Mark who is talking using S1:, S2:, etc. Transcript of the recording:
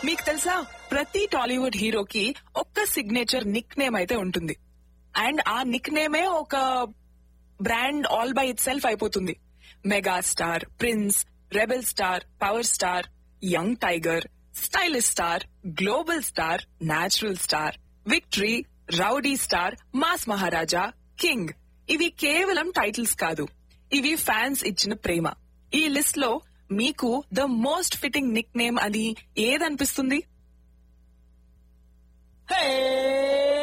S1: మీకు తెలుసా ప్రతి టాలీవుడ్ హీరోకి ఒక్క సిగ్నేచర్ నిక్ నేమ్ అయితే ఉంటుంది అండ్ ఆ నిక్ నేమే ఒక బ్రాండ్ ఆల్ బై ఇట్ సెల్ఫ్ అయిపోతుంది mega star prince rebel star power star young tiger stylish star global star natural star victory rowdy star mass Maharaja king ఇవి కేవలం టైటిల్స్ కాదు ఇవి ఫ్యాన్స్ ఇచ్చిన ప్రేమ ఈ లిస్ట్ లో మీకు the most fitting nick name అని ఏదనిపిస్తుంది
S2: Hey!